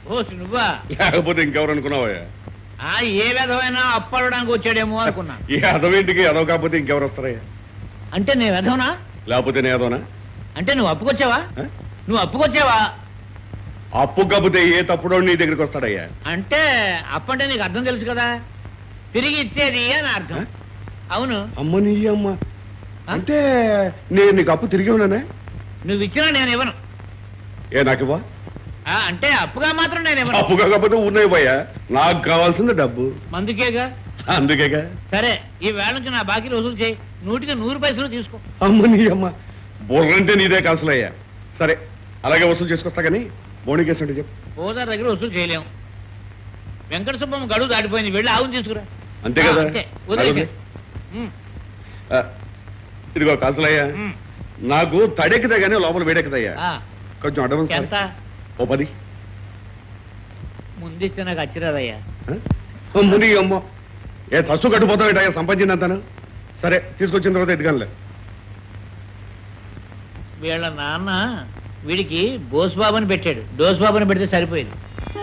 ఓ నువ్వా లేకపోతే ఇంకెవరు అనుకున్నావయ్యా ఆ ఏ విధమైనా అప్పడడానికి వచ్చాడేమో అనుకున్నా ఈ అదవేంటికి అదవ కాకపోతే ఇంకెవరు వస్తారయ్యా అంటే నేను విధవనా లేకపోతే నేను అదోనా అంటే నువ్వు అప్పుకొచ్చావా ఆ? నువ్వు అప్పుకొచ్చావా అప్పు కాకపోతే ఏ తప్పుడో నీ దగ్గరికి వస్తాడయ్యా అంటే అప్పంటే నీకు అర్థం తెలుసు కదా తిరిగి ఇచ్చేది అని అర్థం అవును అమ్మ నీ అమ్మ ఆ? అంటే నేను నీకు అప్పు తిరిగి ఉన్నానే నువ్వు ఇచ్చినా నేను ఇవ్వను ఏ నాకు ఇవ్వా ఆ, అంటే అప్పుగా మాత్రం నేను ఇవ్వను అప్పు కాకపోతే ఉన్నాయి పోయా నాకు కావాల్సింది డబ్బు మందుకేగా అందుకేగా సరే ఈ వేళ నుంచి నా బాకీ వసూలు చేయి నూటికి నూరు పైసలు తీసుకో అమ్మ నీ అమ్మ బుర్రంటే నీదే కాసులయ్యా సరే అలాగే వసూలు చేసుకొస్తా కానీ బోణికేసండి చెప్పు ఓదార్ దగ్గర వసూలు చేయలేము వెంకట సుబ్బమ్మ గడువు దాటిపోయింది వెళ్ళి ఆవును తీసుకురా అంతే కదా ఆ, అంతే వదిలేయ్. అలాగే. ఉమ్, ఆ, ఇదిగో కాసులయ్యా ఉమ్. నాకు తడెక్కుదా కానీ లోపల వేడెక్కుదయ్యా ఆ, కొంచెం అడ్వాన్స్ ఎంత ఓ పది ముందిస్తే నాకు అచ్చిరాదయ్యా ఆ? అమ్మ నీ అమ్మ ఏ సస్సు కట్టుపోతావు సంపాదించినంతను సరే తీసుకొచ్చిన తర్వాత ఎదుగానులే వీళ్ళ నాన్న వీడికి బోస్ బాబుని పెట్టాడు డోస్ బాబుని పెడితే సరిపోయింది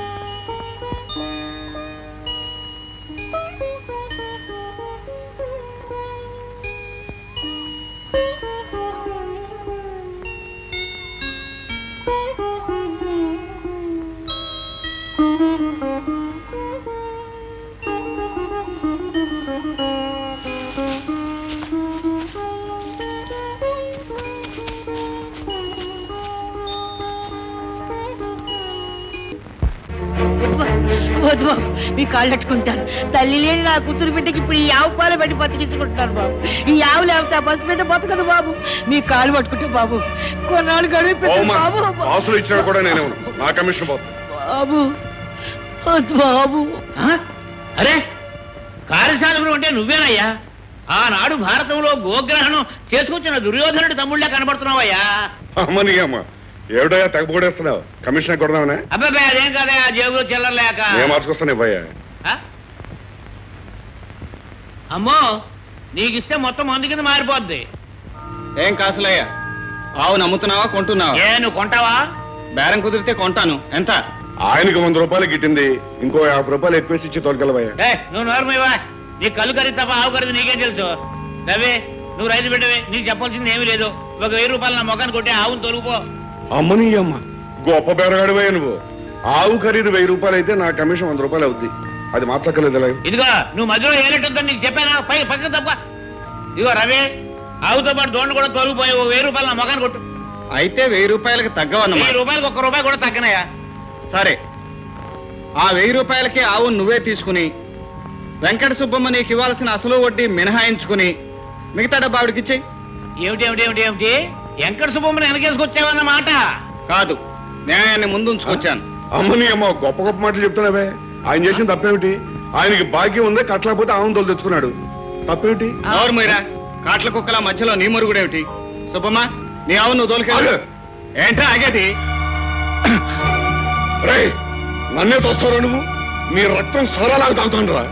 వద్దు బాబు మీ కాళ్ళు పెట్టుకుంటాను తల్లి లేని నా కూతురు బిడ్డకి ఇప్పుడు ఈ ఆవు పాలు పెట్టి బతికించుకుంటున్నాను బాబు ఈ ఆవు లేకపోతే ఆ బస్సు బిడ్డ బతకదు బాబు మీ కాళ్ళు పట్టుకుంటే బాబు కొన్నాళ్ళు గడువు పెట్టు ఓమా బాబు ఆస్తులు ఇచ్చినా కూడా నేనే ఉన్నాను నా కమిషన్ పోతుంది బాబు వద్దు బాబు ఆ? అరే కార్యసాధకుడు అంటే నువ్వేనయ్యా ఆనాడు భారతంలో గోగ్రహణం చేసుకొచ్చిన దుర్యోధనుడి తమ్ముళ్ళే కనబడుతున్నావయ్యా అమ్మ నీ అమ్మ ఏమిటయ్యా తెగపోడేస్తున్నావు కమిషన్ కొడదామనే అబ్బాయి అదేం కదయ్యా జేబులో చిల్లర లేక నేను మార్చుకొస్తాను ఇవ్వయ్యా ఆ? అమ్మో నీకిస్తే మొత్తం మందు కింద మారిపోద్ది ఏం కాసులయ్యా ఆవు నమ్ముతున్నావా కొంటున్నావా ఏ నువ్వు కొంటావా బేరం కుదిరితే కొంటాను ఎంత ఆయనకి వంద రూపాయలు గిట్టింది ఇంకో యాభై రూపాయలు ఎక్కువేసి ఇచ్చి తోలుకెళ్ళవయ్యా ఏ నువ్వు నోరమివా నీ కళ్ళు ఖరీదు తప్ప ఆవు ఖరీదు నీకేం తెలుసు రవి నువ్వు రైతు బిడ్డవే నీకు చెప్పాల్సింది ఏమీ లేదు ఒక వెయ్యి రూపాయలు నా మొఖాన్ని కొట్టి ఆవును తొలుగుపో అమ్మ నీ అమ్మ గొప్ప బెరగాడివయ్యా నువ్వు ఆవు ఖరీదు వెయ్యి రూపాయలు అయితే నా కమిషన్ వంద రూపాయలు అవుద్ది అది మార్చక్కర్లేదు ఇలా ఇదిగో నువ్వు మధ్యలో ఏలెట్టుందని నీకు చెప్పానా పై పక్కన తప్ప ఇదిగో రవి ఆవుతో పాటు దోండు కూడా తొలగిపోయి ఓ వెయ్యి రూపాయలు నా మొఖాన్ని కొట్టు అయితే వెయ్యి రూపాయలకి తగ్గవన్నమాట వెయ్యి రూపాయలకు ఒక్క రూపాయి కూడా తగ్గనయా సరే ఆ వెయ్యి రూపాయలకి ఆవు నువ్వే తీసుకుని వెంకట సుబ్బమ్మ నీకు ఇవ్వాల్సిన అసలు వడ్డీ మినహాయించుకుని మిగతా డబ్బా ఆవిడకిచ్చేయి ఏమిటి ఏమిటి ఏమిటి ఏమిటి వెంకట సుబ్బమ్మని వెనకేసుకొచ్చావన్నమాట కాదు న్యాయాన్ని ముందుంచుకొచ్చాను అమ్మ నీ అమ్మ గొప్ప గొప్ప మాటలు చెప్తున్నావే ఆయన చేసిన తప్పేమిటి ఆయనకి భాగ్యం ఉందే కట్టలేకపోతే ఆవును తోలు తెచ్చుకున్నాడు తప్పేమిటి నోరు మీరా కాట్ల కుక్కల మధ్యలో నీ మురుగుడేమిటి సుబ్బమ్మ నీ ఆవు నువ్వు తోలుకెళ్ళు ఆగు. ఏంట్రా ఆగేది రే నన్నే తోస్తారా నువ్వు నీ రక్తం సరలాగా తాగుతాను రా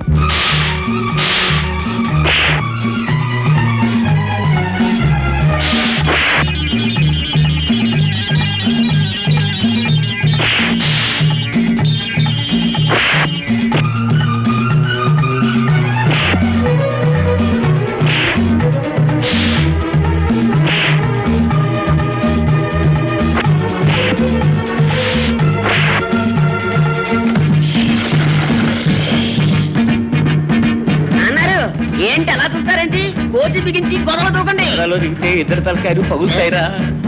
అన్నారు ఏంటి అలా చూస్తారేంటి కోచి బిగించి గొడవ దూకండి తలలో దిగితే ఇద్దరు తలకాయలు పగులుతాయిరా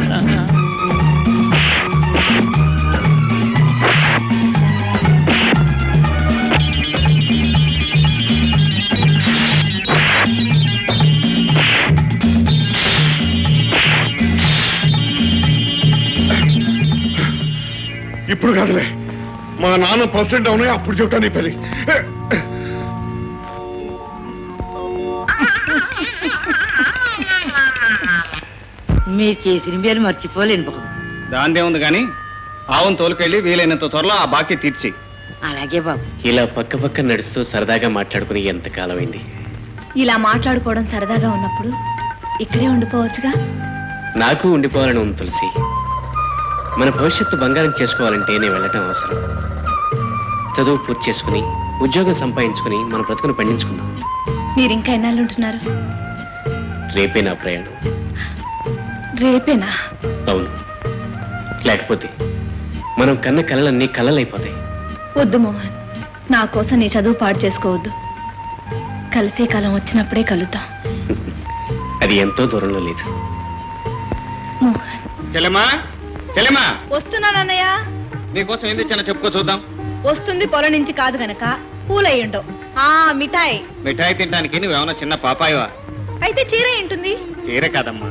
ఇప్పుడు కాదులే మా నాన్న ప్రెసిడెంట్ అవునాయి అప్పుడు చెప్తాను నీ పెళ్ళి మీరు చేసిన మీరు మర్చిపోలేను బాబు దాందే ఉంది కానీ ఆవును తోలుకెళ్ళి వీలైనంత త్వరలో ఆ బాకీ తీర్చి అలాగే బాబు ఇలా పక్క పక్క నడుస్తూ సరదాగా మాట్లాడుకుని ఎంతకాలమైంది ఇలా మాట్లాడుకోవడం సరదాగా ఉన్నప్పుడు ఇక్కడే ఉండిపోవచ్చుగా నాకు ఉండిపోవాలని ఉంది తులసి మన భవిష్యత్తు బంగారం చేసుకోవాలంటే నేను వెళ్ళటం అవసరం చదువు పూర్తి చేసుకుని ఉద్యోగం సంపాదించుకుని మన బ్రతుకును పండించుకుందాం మీరు ఇంకా ఎన్నాళ్ళు ఉంటున్నారు రేపే నా ప్రయాణం రేపేనా అవును లేకపోతే మనం కన్న కలలన్నీ కలలైపోతాయి వద్దు మోహన్ నా కోసం నీ చదువు పాడు చేసుకోవద్దు కలిసే కాలం వచ్చినప్పుడే కలుద్దాం అది ఎంతో దూరంలో లేదు మోహన్ చెల్లెమ్మా చెల్లెమ్మా వస్తున్నానన్నయ్య నీకోసం ఏం తెచ్చానో చెప్పుకో చూద్దాం వస్తుంది పొలం నుంచి కాదు గనక పూలయ్యుండవు ఆ మిఠాయి మిఠాయి తినడానికి నువ్వేమన్నా చిన్న పాపాయవా అయితే చీర ఉంటుంది చీర కాదమ్మా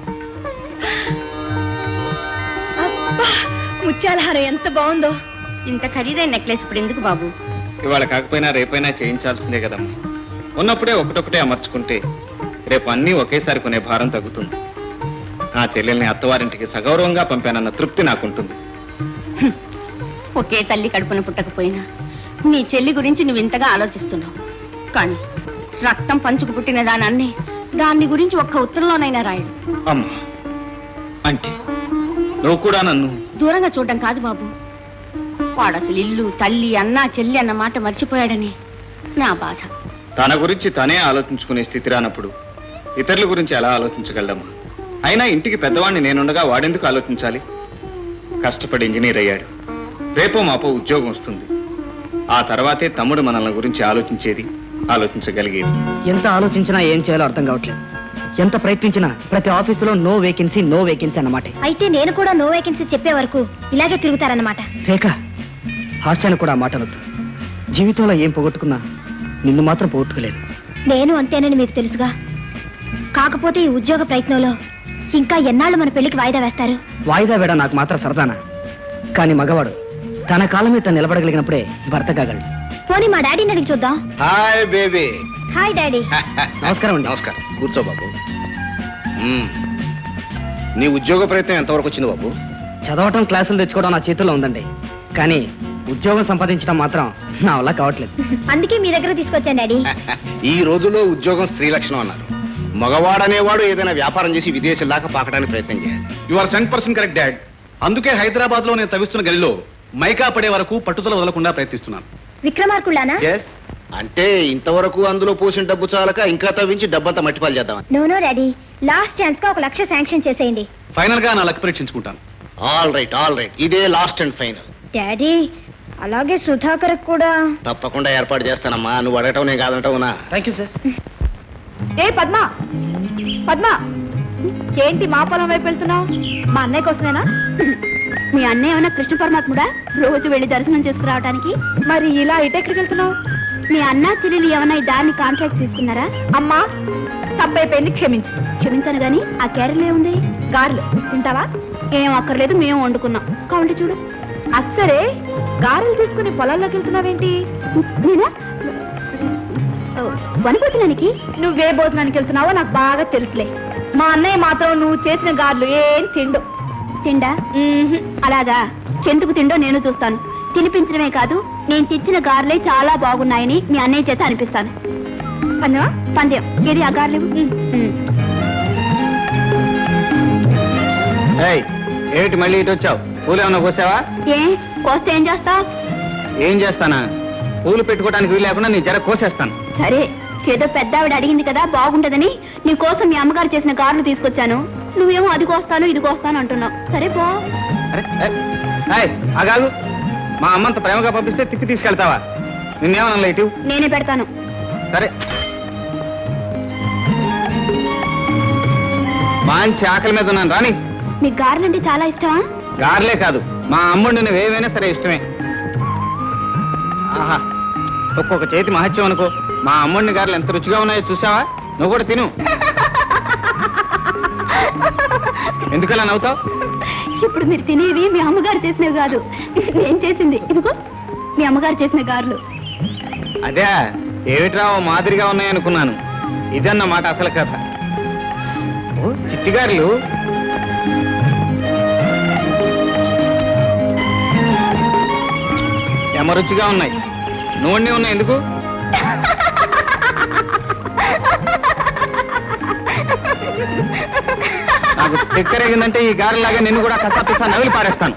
అబ్బా ముత్యాల హారం ఎంత బాగుందో ఇంత ఖరీదైన నెక్లెస్ ఇప్పుడు ఎందుకు బాబు ఇవాళ కాకపోయినా రేపైనా చేయించాల్సిందే కదమ్మా ఉన్నప్పుడే ఒకటొకటే అమర్చుకుంటే రేపు అన్నీ ఒకేసారి కొనే భారం తగ్గుతుంది ఆ చెల్లెల్ని అత్తవారింటికి సగౌరవంగా పంపానన్న తృప్తి నాకుంటుంది ఒకే తల్లి కడుపున పుట్టకపోయినా నీ చెల్లి గురించి నువ్వు ఇంతగా ఆలోచిస్తున్నావు కానీ రక్తం పంచుకు పుట్టిన దానాన్ని దాన్ని గురించి ఒక్క ఉత్తరంలోనైనా రాయడు అమ్మా అంటే నువ్వు కూడా నన్ను దూరంగా చూడడం కాదు బాబు వాడు అసలు ఇల్లు తల్లి అన్న చెల్లి అన్న మాట మర్చిపోయాడని నా బాధ తన గురించి తనే ఆలోచించుకునే స్థితి రానప్పుడు ఇతరుల గురించి ఎలా ఆలోచించగలమ్మా అయినా ఇంటికి పెద్దవాడిని నేనుండగా వాడెందుకు ఆలోచించాలి కష్టపడి ఇంజనీర్ అయ్యాడు రేపో మాపో ఉద్యోగం వస్తుంది ఆ తర్వాతే తమ్ముడు మనల్ని గురించి ఆలోచించేది ఆలోచించగలిగేది ఎంత ఆలోచించినా ఏం చేయాలో అర్థం కావట్లేదు ఎంత ప్రయత్నించినా ప్రతి ఆఫీసులో నో వేకెన్సీ నో వేకెన్సీ అన్నమాట అయితే నేను కూడా నో వేకెన్సీ చెప్పే వరకు ఇలాగే తిరుగుతారన్నమాట రేఖ హాస్యాన్ని కూడా ఆ మాట అనొద్దు జీవితంలో ఏం పోగొట్టుకున్నా నిన్ను మాత్రం పోగొట్టుకోలేదు నేను అంతేనని మీకు తెలుసుగా కాకపోతే ఈ ఉద్యోగ ప్రయత్నంలో ఇంకా ఎన్నాళ్ళు మన పెళ్లికి వాయిదా వేస్తారు వాయిదా వేడ నాకు మాత్రం సరదానా కానీ మగవాడు తన కాలం మీద తను నిలబడగలిగినప్పుడే భర్త కాగలడు పోనీ మా డాడీని అడిగి చూద్దాం హాయ్ బేబీ హాయ్ డాడీ నమస్కారం అండి నమస్కారం కూర్చో బాబు మ్మ్. నీ ఉద్యోగ ప్రయత్నం ఎంతవరకు వచ్చింది బాబు చదవటం క్లాసులు తెచ్చుకోవడం నా చేతుల్లో ఉందండి కానీ ఉద్యోగం సంపాదించడం మాత్రం నా వల్ల కావట్లేదు అందుకే మీ దగ్గర తీసుకొచ్చాను డాడీ ఈ రోజులో ఉద్యోగం స్త్రీ లక్షణం అన్నారు మగవాడనేవాడు ఏదైనా వ్యాపారం చేసి విదేశాల దాకా పాకడానికి ప్రయత్నం చేయాలి you are sent person correct dad అందుకే హైదరాబాద్ లో నేను తవ్విస్తున్న గలిలో మైకా పడే వరకు పట్టుదల వదలకుండా ప్రయత్నిస్తున్నాను విక్రమార్కుళ్ళానా ఎస్ అంటే ఇంతవరకు అందులో పోసిన డబ్బు చాలక ఇంకా తవ్వించి డబ్బంతా మట్టిపాలు చేద్దాం no no daddy last chance గా ఒక లక్ష శాంక్షన్ చేసేయండి ఫైనల్ గా నా లక్ పరీక్షించుకుంటాను ఆల్ రైట్ ఆల్ రైట్ ఇదే లాస్ట్ అండ్ ఫైనల్ డాడీ అలాగే సుధాకర్ కూడా తప్పకుండా ఏర్పాటు చేస్తానమ్మా నువ్వు అడగటం నేను కాదంటావునా థ్యాంక్ యూ సార్ ఏ పద్మ పద్మ ఏంటి మా పొలం వైపు వెళ్తున్నావు మా అన్నయ్య కోసమేనా మీ అన్నయ్య ఏమైనా కృష్ణ పరమాత్ముడా రోజు వెళ్ళి దర్శనం చేసుకురావడానికి మరి ఇలా ఇటు ఎక్కడికి వెళ్తున్నావు మీ అన్న చెల్లెలు ఏమైనా ఈ దారిని కాంట్రాక్ట్ తీసుకున్నారా అమ్మా తప్పైపోయింది క్షమించు క్షమించాను గాని ఆ క్యారెల్ ఏముంది గారెలు తింటావా ఏం అక్కర్లేదు మేము వండుకున్నాం కావండి చూడు అస్సరే గారెలు తీసుకుని పొలాల్లోకి వెళ్తున్నావేంటి నేనా వనపోతున్నానికి నువ్వే భోజనానికి వెళ్తున్నావో నాకు బాగా తెలుసులే మా అన్నయ్య మాత్రం నువ్వు చేసిన గారెలు ఏం తిండు తిండా మ్మ్హ్. అలాగా ఎందుకు తిండో నేను చూస్తాను తినిపించడమే కాదు నేను తెచ్చిన గార్లే చాలా బాగున్నాయని మీ అన్నయ్య చేత అనిపిస్తాను పందెమా పందెం ఏది ఆ గార్లు ఏయ్ ఏమిటి మళ్ళీ ఇటు వచ్చావు పూలు ఏమన్నా కోసావా ఏ కోస్తే ఏం చేస్తావు ఏం చేస్తానా పూలు పెట్టుకోవడానికి వీలు లేకుండా నీ జర కోసేస్తాను సరే ఏదో పెద్ద ఆవిడ అడిగింది కదా బాగుంటదని నీ కోసం మీ అమ్మగారు చేసిన గార్లు తీసుకొచ్చాను నువ్వేమో అది కోస్తాను ఇది కోస్తాను అంటున్నావు సరే పో అరే ఏ, ఏయ్, ఆగాగు మా అమ్మంత ప్రేమగా పంపిస్తే తిప్పి తీసుకెళ్తావా నిన్నేమన్నా లేటు నేనే పెడతాను సరే మంచి ఆకలి మీద ఉన్నాను రాని మీకు గారెలు అంటే చాలా ఇష్టమా గార్లే కాదు మా అమ్ముడు నువ్వు ఏవైనా సరే ఇష్టమే ఆహా ఒక్కొక్క చేతి మహత్యం అనుకో మా అమ్ముడిని గారెలు ఎంత రుచిగా ఉన్నాయో చూసావా నువ్వు కూడా తిను ఎందుకలా నవ్వుతావు ఇప్పుడు మీరు తినేవి మీ అమ్మగారు చేసినవి కాదు నేను చేసింది ఇదిగో మీ అమ్మగారు చేసిన గారెలు అదే ఏమిట్రా ఓ మాదిరిగా ఉన్నాయనుకున్నాను ఇదన్నమాట అసలు కథ ఓ చిట్టిగారులు ఎమరుచిగా ఉన్నాయి నూనె ఉన్నాయి ఎందుకు నా నాకు తిక్కరేగిందంటే ఈ గారెలాగా నిన్ను కూడా కసా పిసా నవిలి పారేస్తాను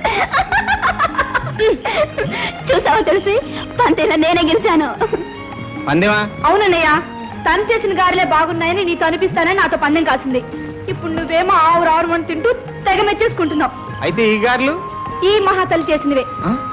చూసావా తెలిసి పంతేలా నేనే గెలిచాను పందేవా అవునన్నయ్య తను చేసిన గారెలే బాగున్నాయని నీతో అనిపిస్తానని నాతో పందెం కాసింది ఇప్పుడు నువ్వేమో ఆవు రావు అని తింటూ తెగ మెచ్చేసుకుంటున్నావు అయితే ఈ గారెలు ఈ మహాతల్లి చేసినవే ఆ?